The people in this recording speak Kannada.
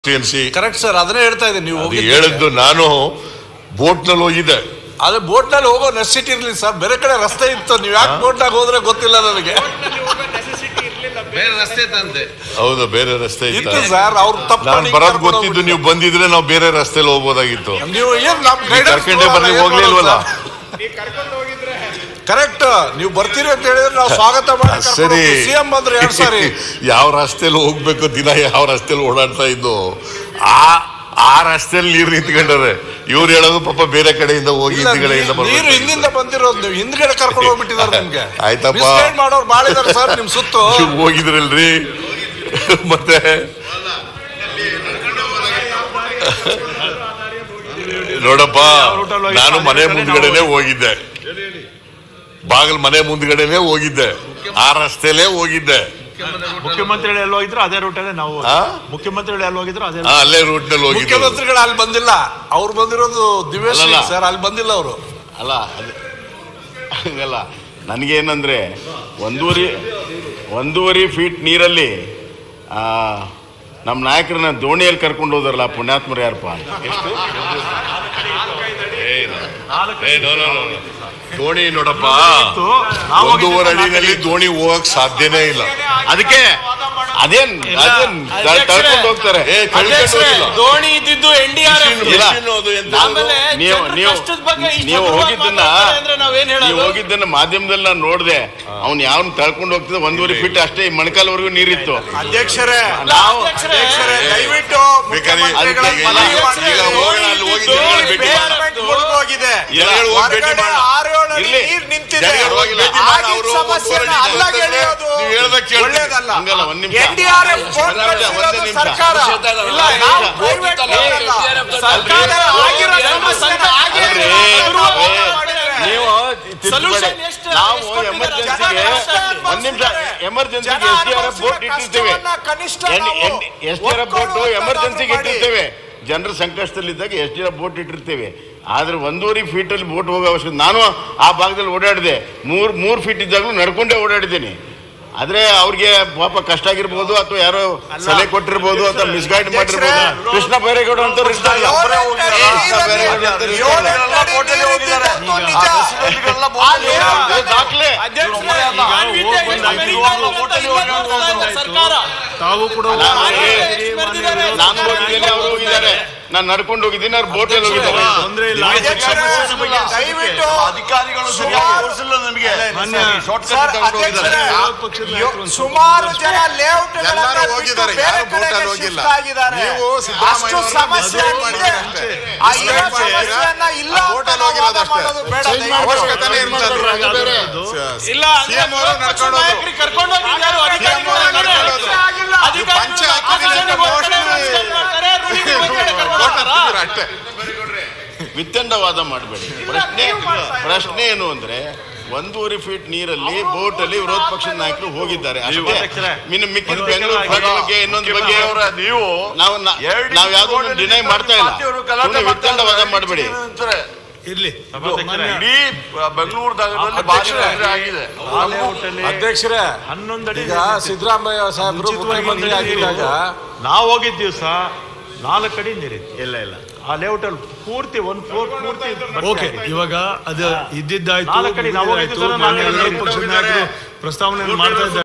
ಟಿಎಂಸಿ ಕರೆಕ್ಟ್ ಸರ್ ಅದನ್ನೇ ಹೇಳ್ತಾ ಇದ್ದೀನಿ ನೀವು ಅದು ಹೋಗಿದ್ದಕ್ಕೆ. ಹೇಳಿದ್ದು ನಾನು ಬೋಟ್ ನಲ್ಲಿ ಹೋಗಿದ್ದೆ ಅದೇ ಬೋಟ್ ನಲ್ಲಿ ಹೋಗೋ ನೆಸಿಟಿ ಇರ್ಲಿ ಸರ್ ಬೇರೆ ಕಡೆ ರಸ್ತೆ ಇತ್ತು ನೀವು ಯಾಕೆ ಬೋಟ್ ನಾಗ ಹೋದ್ರೆ ಗೊತ್ತಿಲ್ಲ ನನಗೆ ಬೇರೆ ರಸ್ತೆ ತಂದೆ ಹೌದಾ ಬೇರೆ ರಸ್ತೆ ಇತ್ತ ಇತ್ತು ಸರ್ ಅವ್ರು ತಪ್ಪು ನಾನು ಮಾಡಿ ಬರೋದ್ ಕರ್ಕೊಂಡು ಗೊತ್ತಿದ್ದು ನೀವು ಬಂದಿದ್ರೆ ನಾವು ಬೇರೆ ರಸ್ತೆಲಿ ಹೋಗ್ಬೋದಾಗಿತ್ತು ನೀವು ಏನ್ ನಮ್ ನೀವು ಕರ್ಕೊಂಡೇ ಬರ್ಲಿ ಹೋಗ್ಲಿಲ್ವಲ್ಲ ಕರೆಕ್ಟ್ ನೀವು ಬರ್ತೀರಿ ಅಂತ ಹೇಳಿದ್ರೆ ನಾವು ಸ್ವಾಗತ ಮಾಡಿ ಸರಿ ಸಿಎಂ ಬಂದ್ರೆ ಎರಡ್ ಸಾರಿ ಯಾವ ರಸ್ತೆಲಿ ಹೋಗ್ಬೇಕು ದಿನ ಯಾವ ರಸ್ತೆಲಿ ಓಡಾಡ್ತಾ ಇದ್ದು ಆ ಆ ರಸ್ತೆಯಲ್ಲಿ ನೀರು ನಿಂತ್ಕೊಂಡವ್ರೆ ಇವ್ರು ಹೇಳೋದು ಪಾಪ ಬೇರೆ ಕಡೆಯಿಂದ ಹೋಗಿ ಇಲ್ಲ, ಹಿಂದ್ಗಡೆಯಿಂದ ನೀರು- ನೀರು ಬರ್ಬೇಕು. ಹಿಂದಿಂದ ಬಂದಿರೋದು ನೀವು ಹಿಂದ್ಗಡೆ ಕರ್ಕೊಂಡು ಹೋಗ್ಬಿಟ್ಟಿದ್ದಾರೆ ನಿಮ್ಗೆ ಆಯ್ತಪ್ಪ. Misguide ಮಾಡೋರು ಬಾಳ ಇದಾರೆ ಸರ್ ನಿಮ್ ಸುತ್ತು ನೀವು ಹೋಗಿದ್ರಲ್ರಿ ಮತ್ತೆ ನೋಡಪ್ಪ ನಾನು ಮನೆ ಮುಂದ್ಗಡೆನೆ ಹೋಗಿದ್ದೆ ಬಾಗಿಲ್ ಮನೆ ಮುಂದ್ಗಡೆನೆ ಹೋಗಿದ್ದೆ ಆ ರಸ್ತೆಲೇ ಹೋಗಿದ್ದೆ ಮುಖ್ಯಮಂತ್ರಿಗಳು ಎಲ್ಲ ಹೋಗಿದ್ರು ಅದೇ ರೂಟಲ್ಲೇ ನಾವು ಆ? ಮುಖ್ಯಮಂತ್ರಿಗಳು ಎಲ್ಲ ಹೋಗಿದ್ರು ಅದೇ ಆ, ಅಲ್ಲೇ ರೂಟ್ ನಲ್ಲಿ ಹೋಗಿದ್ದೆ ಮುಖ್ಯಮಂತ್ರಿಗಳು ಅಲ್ಲಿ ಬಂದಿಲ್ಲ ಅವ್ರು ಬಂದಿರೋದು ದಿವ್ಯಶ್ರೀ ಅಲ್ಲಲ್ಲ. ಸರ್ ಅಲ್ಲಿ ಬಂದಿಲ್ಲ ಅವರು ಅಲ್ಲ ಅದು ಹಂಗಲ್ಲ ನನಗೇನಂದ್ರೆ ಒಂದೂವರೆ ಒಂದೂವರೆ ಫೀಟ್ ನೀರಲ್ಲಿ ಆ, ನಮ್ಮ ನಾಯಕರನ್ನ ದೋಣಿಯಲ್ಲಿ ಕರ್ಕೊಂಡು ಹೋದ್ರಲ್ಲ ಪುಣ್ಯಾತ್ಮರು ಯಾರಪ್ಪ ಏ, no, no, no, no. ದೋಣಿ ನೋಡಪ್ಪ ನಾವು ಒಂದೂವರೆ ಅಡಿನಲ್ಲಿ ದೋಣಿ ಹೋಗಕ್ ಸಾಧ್ಯನೇ ಇಲ್ಲ ಅದಕ್ಕೆ ಅದೇನ್ ಅದೇನ್ ತ- ತಳ್ಕೊಂಡು ಹೋಗ್ತಾರೆ ಏ ಕಳ್ಕೊಂಡು ಹೋಗಿಲ್ಲ. ದೋಣಿ ಇದ್ದಿದ್ದು ಎನ್ ಡಿ ಆರ್ ಎಫ್ ಇಲ್ಲ. ಮಿಷಿನ್ ಅದು ಎಂತ ಆಮೇಲೆ ನೀವು ಜನರ ನೀವು ಕಷ್ಟದ ಬಗ್ಗೆ ಇಷ್ಟು ನೀವು ಹಗುರವಾಗಿ ಹೋಗಿದ್ದನ್ನ ಮಾತಾಡ್ತಾರೆ ಅಂದ್ರೆ ನಾವೇನ್ ನೀವು ಹೇಳೋದು ಹೋಗಿದ್ದನ್ನ ಮಾಧ್ಯಮದಲ್ಲಿ ನಾನು ನೋಡಿದೆ ಅವ್ನು ಯಾವನ್ ತಳ್ಕೊಂಡು ಹೋಗ್ತಿದ್ದ ಒಂದೂವರೆ ಫೀಟ್ ಅಷ್ಟೇ ಈ ಮೊಣಕಾಲ್ವರೆಗೂ ನೀರಿತ್ತು ಅಧ್ಯಕ್ಷರೇ ನಾವು ಅಧ್ಯಕ್ಷರೇ, ಅಧ್ಯಕ್ಷರೇ, ದಯವಿಟ್ಟು ಬೇಕಾದ್ರೆ ಮುಖ್ಯಮಂತ್ರಿಗಳ ಈಗ- ಮನವಿ ಈಗ- ಮಾಡಿ. ಈಗ ಹೋಗೋಣ, ಅಲ್ಲಿ ಹೋಗಿ ಜನಗಳು ಭೇಟಿ ಮಾಡೋಣ. ಬೇಸ್ಮೆಂಟ್ ಮುಳುಗೋಗಿದೆ. ಜನಗಳು ಹೋಗಿ ಭೇಟಿ ಹೊರಗಡೆ ಮಾಡೋಣ. ಆರು ಏಳು ಅಡಿ ಇರ್ಲಿ. ನೀರ್ ನಿಂತಿದೆ. ಜನಗಳು ಹೋಗಿ ಭೇಟಿ ಮಾಡೋಣ. ಆಗಿದ್ದ ಅವರು ಸಮಸ್ಯೆನ ಒಂದೂವರೆ ಅಡಿ ಅಲ್ಲಾಗ್ ಜನತೆ ಎಳೆಯೋದು ನೀವು ಹೇಳ್ದಾಗ ಕೇಳ್ತೀನಿ. ಒಳ್ಳೇದಲ್ಲ. ಹಂಗಲ್ಲ, ಒಂದ್ ನಿಮಿಷ. NDRF ಫೋನ್ ಒಂದೇ ನಿಮಿಷ, ಕಳ್ಸಿರೋದು ಒಂದೇ ನಿಮಿಷ. ಸರ್ಕಾರ. ಇಲ್ಲ, ನಾವು private ಅಲ್ಲ. ಸರ್ಕಾರ ಆಗಿರೋ ಸಮಸ್ಯೆನ ಆಗೇ ಅಲ್ರಿ, ಅನುಭವ ಏ, ಮಾಡಿದ್ದಾರೆ. ನೀವು ತಿದ್ದುಪಡಿ. Solution ಎಷ್ಟು? ನಾವು ಎಷ್ಟು ಕೊಟ್ಟಿದ್ದಾರೆ? ಎಮರ್ಜೆನ್ಸಿಗೆ ಜನ ಒಂದ್ ನಿಮಿಷ ಎಮರ್ಜೆನ್ಸಿಗೆ ಜನ S D R F boat ಅನುಭವಿಸಿದ ಇಟ್ಟಿರ್ತೇವೆ ಕಷ್ಟವನ್ನ ಕನಿಷ್ಠ ಎಸ್ ಡಿ ನಾವು ಆರ್ ಎಫ್ ಬೋಟ್ ಒಪ್ಕೊಳ್ಳುವಂಥದ್ದಾದ್ರೂ ಎಮರ್ಜೆನ್ಸಿಗೆ ಮಾಡಿ. ಇಟ್ಟಿರ್ತೇವೆ ಜನರ ಸಂಕಷ್ಟದಲ್ಲಿದ್ದಾಗ S D R F boat ಇಟ್ಟಿರ್ತೇವೆ ಆದ್ರೆ ಒಂದೂವರೆ ಫೀಟ್ ಅಲ್ಲಿ ಬೋಟ್ ಹೋಗೋ ಅವಶ್ಯಕ ನಾನು ಆ ಭಾಗದಲ್ಲಿ ಓಡಾಡಿದೆ ಮೂರ್ ಮೂರ್ ಫೀಟ್ ಇದ್ದಾಗಲೂ ನಡ್ಕೊಂಡೇ ಓಡಾಡಿದ್ದೀನಿ ಆದ್ರೆ ಅವ್ರಿಗೆ ಪಾಪ ಕಷ್ಟ ಆಗಿರ್ಬೋದು ಅಥವಾ ಯಾರೋ ಸಲಹೆ ಕೊಟ್ಟಿರ್ಬೋದು ಅಥವಾ ಮಿಸ್ಗೈಡ್ ಮಾಡಿರ್ಬೋದು ಕೃಷ್ಣ ಬೈರೇಗೌಡ ಅಂತ ಇರ್ತಾರಲ್ಲ ಒಬ್ಬರೇ ಹೋಗಿದ್ದಾರೆ. ಕೃಷ್ಣ ಬೈರೇಗೌಡ ಅಂತ ಇರ್ತಾರಲ್ಲ. ಏಳು ಅಡಿ ನೀರು ನಿಂತಿದೆ ಅಂತ ನಿಜ. ಆ ನೀರು ಇದು ದಾಖಲೆ ಅಧ್ಯಕ್ಷರೇ, ಈಗ ಮಾನ್ವಿತೆ ಹೋಗ್ ಬಂದು ಎಷ್ಟು ಅಲ್ಲಿ ಮೆರಿದಾರೆ ಹೋಗಿ ಅಂತ ಇಲ್ಲ ನೋಡ್ತಾ ಇದೆ ಸರ್ಕಾರ ತಾವು ಕೂಡ ನಾನು ಮಾನ್ವಿತೆ ಏ, ಎಷ್ಟು ಮೆರೆದಿದ್ದಾರೆ? ನಾನು ಹೋಗಿದ್ದೇನೆ ಅವರು ಹೋಗಿದ್ದಾರೆ ನಾನು ನಡ್ಕೊಂಡು ಹೋಗಿದ್ದೀನಿ ಅವ್ರು ಬೋಟಲ್ಲಿ ಹೋಗಿದ್ದಾರೆ ತೊಂದ್ರೆ ಇಲ್ಲ ಅಧ್ಯಕ್ಷರೇ, ದಯವಿಟ್ಟು ಅಧಿಕಾರಿಗಳು ಸುಮಾರು- ತೋರಿಸಿಲ್ಲ ನಮಗೆ ಮಾನ್ಯ ಸರ್, ಅಧ್ಯಕ್ಷರೇ, ವಿರೋಧ ಪಕ್ಷದ ನಾಯಕರು ಒಂದು ಸುಮಾರು ಜನ ಲೇಔಟ್ ಎಲ್ಲರೂ ಹೋಗಿದ್ದಾರೆ, ಯಾರು ಬೋಟಲ್ಲಿ ಹೋಗಿಲ್ಲ. ನೀವು ಸಿದ್ದರಾಮಯ್ಯ ಅಷ್ಟು ಸಮಸ್ಯೆ ಮದುವೆ ಇದೆ. ಮಾಡಿ ಅಷ್ಟೇ. ಆ ಇರೋ ಮದುವೆ ಮಾಡಿದ್ದೀರಾ? ಸಮಸ್ಯೆಯನ್ನ ಇಲ್ಲ ಆ ಅಂತ ಬೋಟಲ್ಲಿ ನಾವು ವಾದ ಹೋಗಿರೋದಷ್ಟೇ. ಮಾಡೋದು ಬೇಡ Change ದಯವಿಟ್ಟು. ಅವಶ್ಯಕತೆನೇ ಇರ್ಲಿಲ್ಲ. ಅದು ಬೇರೆ. ಇಲ್ಲ ಅಂದ್ರೆ CM ಅವರು ವಿರೋಧ ಪಕ್ಷದ ನಡ್ಕೊಂಡು ಹೋದ್ರು. ನಾಯಕರಿಗೆ ಕರ್ಕೊಂಡು ಹೋಗಿದ್ದಾರೆ ಅಧಿಕಾರಿಗಳು CM ಅವರು ಅಂದ್ರೆ ನಡ್ಕೊಂಡು ಹೋದ್ರು. ಆಗಿಲ್ಲ. ಅಧಿಕಾರಿಗಳು ಪಂಚ ಹಾಕಿದ್ರೆ opposition ಒಂದ್ ಕಡೆ mostly ರಾಜಕಾರಣ ಮಾಡ್ತಾರೆ, ರೂಲಿಂಗ್ ಒಂದ್ ಕಡೆ ಕರ್ಕೊಂಡು ಬೋಟ್ ಹೋಗ್ತಾರಾ? ಹಾಕ್ತಿದ್ರು ಅಷ್ಟೇ ವಿತ್ತಂಡವಾದ ಮಾಡಬೇಡಿ ಪ್ರಶ್ನೆ ಪ್ರಶ್ನೆ ಏನು ಅಂದ್ರೆ ಒಂದೂವರೆ ಫೀಟ್ ನೀರಲ್ಲಿ ಬೋಟ್ ಅಲ್ಲಿ ವಿರೋಧ ಪಕ್ಷದ ನಾಯಕರು ಹೋಗಿದ್ದಾರೆ ಅಷ್ಟೇ ಅಧ್ಯಕ್ಷರೇ, ಇನ್ನು ಮಿಕ್ಕಿದ ಬೆಂಗಳೂರು ಫ್ಲಡ್ ಬಗ್ಗೆ ಇನ್ನೊಂದು ಬಗ್ಗೆ ನೀವು ನಾವು ನಾ- ನಾವು ಯಾವ್ದನ್ನು ಡಿನೈ ಮಾಡ್ತಾ ಇಲ್ಲ ಸುಮ್ಮನೆ ವಿತ್ತಂಡವಾದ ಮಾಡಬೇಡಿ ಇರ್ಲಿ ಇಡೀ ಬೆಂಗಳೂರು ನಗರದಲ್ಲಿ ಭಾರಿ ತೊಂದ್ರೆ ಆಗಿದೆ ಅಧ್ಯಕ್ಷರೇ ಹನ್ನೊಂದು ಅಡಿ ಈಗ ಸಿದ್ದರಾಮಯ್ಯ ಸಾಹೇಬರು ಮುಖ್ಯಮಂತ್ರಿ ಆಗಿದ್ದಾಗ ನಾವು ಹೋಗಿದ್ದ ದಿವಸ ನಾಲ್ಕು ಅಡಿ ನೀರಿತ್ತು ಇಲ್ಲ ಇಲ್ಲ ಆ ಲೇಔಟ್ ಅಲ್ಲಿ ಪೂರ್ತಿ ಒಂದ್ ಫ್ಲೋರ್ ಪೂರ್ತಿ ಬಟ್ಟೆ ಓಕೆ ಆಗಿದೆ. ಇವಾಗ ಅದು ಇದ್ದಿದ್ದಾಯ್ತು ನಾಲ್ಕು ಕಡೆ ನಾವು ಮುಗಿದಿದ್ದಾಯ್ತು. ಹೋಗಿದ್ದು ಸರ್, ಮಾನ್ಯ ನಾಲ್ಕು ವಿರೋಧ ಕಡೆ ಪಕ್ಷದ ನಾಯಕರು ಪ್ರಸ್ತಾವನೆ ಮಾಡ್ತಾ ಇದ್ದಾರೆ